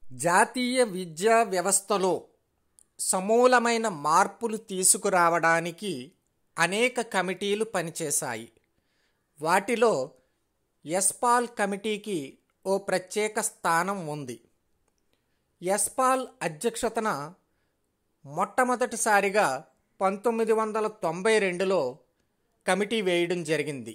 జాతీయ విద్యా వ్యవస్థలో సమూలమైన మార్పులు తీసుకురావడానికి అనేక కమిటీలు పనిచేశాయి వాటిలో యస్పాల్ కమిటీకి ఓ ప్రత్యేక స్థానం ఉంది యస్పాల్ అధ్యక్షతన మొట్టమొదటిసారిగా పంతొమ్మిది వందల తొంభై రెండులో కమిటీ వేయడం జరిగింది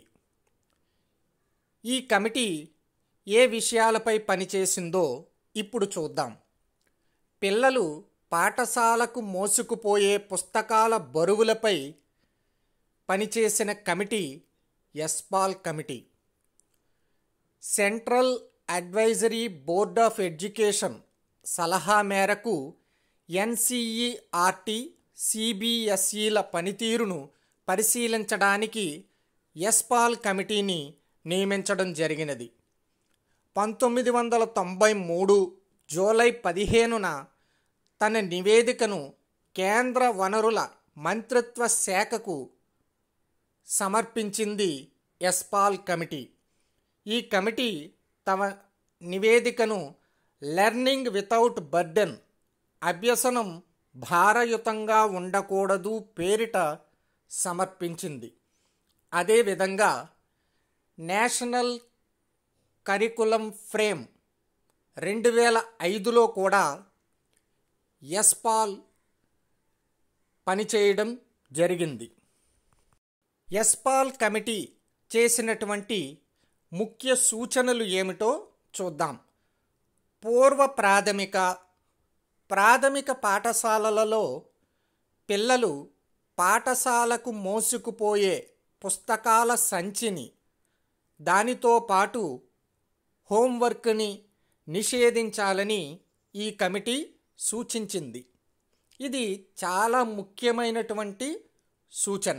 ఈ కమిటీ ఏ విషయాలపై పనిచేసిందో ఇప్పుడు చూద్దాం పిల్లలు పాఠశాలకు మోసుకుపోయే పుస్తకాల బరువులపై పనిచేసిన committee Yashpal committee central advisory board of education సలహా మేరకు ఎన్సిఈఆర్టీ సిబిఎస్ఈల పనితీరును పరిశీలించడానికి యస్పాల్ కమిటీని నియమించడం జరిగినది పంతొమ్మిది వందల తొంభై మూడు జూలై పదిహేనున తన నివేదికను కేంద్ర వనరుల మంత్రిత్వ శాఖకు సమర్పించింది యస్పాల్ కమిటీ ఈ కమిటీ తమ నివేదికను లెర్నింగ్ వితౌట్ బర్డెన్ అభ్యసనం భారయుతంగా ఉండకూడదు పేరిట సమర్పించింది అదేవిధంగా నేషనల్ కరికులం ఫ్రేమ్ రెండు వేల ఐదులో కూడా యస్పాల్ పనిచేయడం జరిగింది యస్పాల్ కమిటీ చేసినటువంటి ముఖ్య సూచనలు ఏమిటో చూద్దాం పూర్వ ప్రాథమిక ప్రాథమిక పాఠశాలలలో పిల్లలు పాఠశాలకు మోసుకుపోయే పుస్తకాల సంచిని దానితో పాటు హోంవర్క్ని నిషేధించాలని ఈ కమిటీ సూచించింది ఇది చాలా ముఖ్యమైనటువంటి సూచన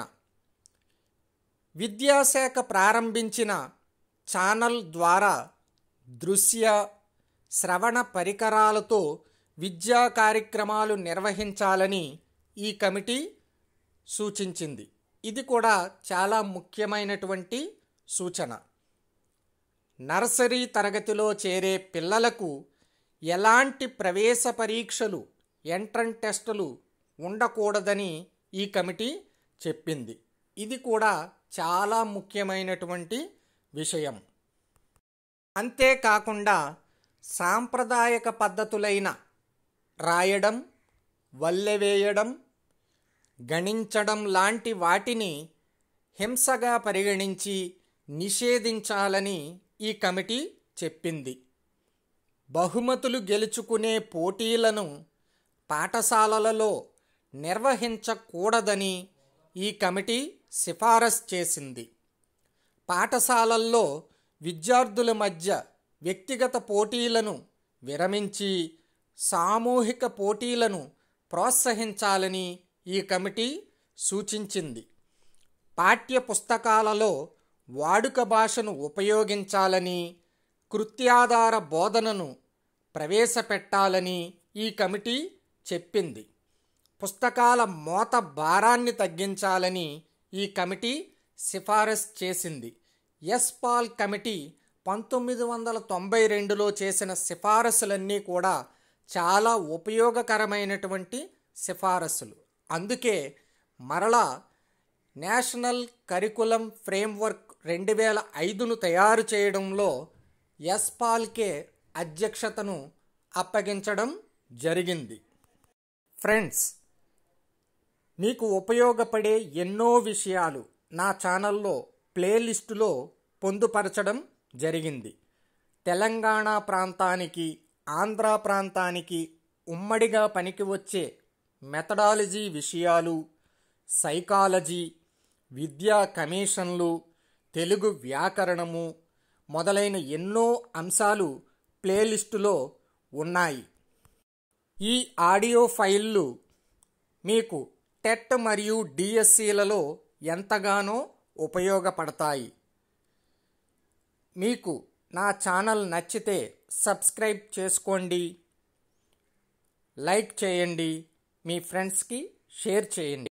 విద్యాశాఖ ప్రారంభించిన ఛానల్ ద్వారా దృశ్య శ్రవణ పరికరాలతో విద్యా కార్యక్రమాలు నిర్వహించాలని ఈ కమిటీ సూచించింది ఇది కూడా చాలా ముఖ్యమైనటువంటి సూచన నర్సరీ తరగతిలో చేరే పిల్లలకు ఎలాంటి ప్రవేశ పరీక్షలు ఎంట్రన్ టెస్టులు ఉండకూడదని ఈ కమిటీ చెప్పింది ఇది కూడా చాలా ముఖ్యమైనటువంటి విషయం అంతేకాకుండా సాంప్రదాయక పద్ధతులైన రాయడం వల్లెవేయడం గణించడం లాంటి వాటిని హింసగా పరిగణించి నిషేధించాలని ఈ కమిటీ చెప్పింది బహుమతులు గెలుచుకునే పోటీలను పాఠశాలలలో నిర్వహించకూడదని ఈ కమిటీ సిఫారసు చేసింది పాఠశాలల్లో విద్యార్థుల మధ్య వ్యక్తిగత పోటీలను విరమించి సామూహిక పోటీలను ప్రోత్సహించాలని ఈ కమిటీ సూచించింది పాఠ్య పుస్తకాలలో వాడుక భాషను ఉపయోగించాలని కృత్యాధార బోధనను ప్రవేశపెట్టాలని ఈ కమిటీ చెప్పింది పుస్తకాల మోత భారాన్ని తగ్గించాలని ఈ కమిటీ సిఫారసు చేసింది ఎస్పాల్ కమిటీ పంతొమ్మిది వందల తొంభై రెండులో చేసిన సిఫారసులన్నీ కూడా చాలా ఉపయోగకరమైనటువంటి సిఫారసులు అందుకే మరలా నేషనల్ కరికులం ఫ్రేమ్వర్క్ రెండు వేల ఐదును తయారు చేయడంలో ఎస్పాల్కే అధ్యక్షతను అప్పగించడం జరిగింది ఫ్రెండ్స్ మీకు ఉపయోగపడే ఎన్నో విషయాలు నా ఛానల్లో ప్లేలిస్టులో పొందుపరచడం జరిగింది తెలంగాణ ప్రాంతానికి ఆంధ్ర ప్రాంతానికి ఉమ్మడిగా పనికి వచ్చే మెథడాలజీ విషయాలు సైకాలజీ విద్యా కమిషన్లు తెలుగు వ్యాకరణము మొదలైన ఎన్నో అంశాలు ప్లేలిస్టులో ఉన్నాయి ఈ ఆడియో ఫైళ్ళు మీకు టెట్ మరియు డిఎస్సీలలో ఎంతగానో ఉపయోగపడతాయి మీకు నా ఛానల్ నచ్చితే సబ్స్క్రైబ్ చేసుకోండి లైక్ చేయండి మీ ఫ్రెండ్స్కి షేర్ చేయండి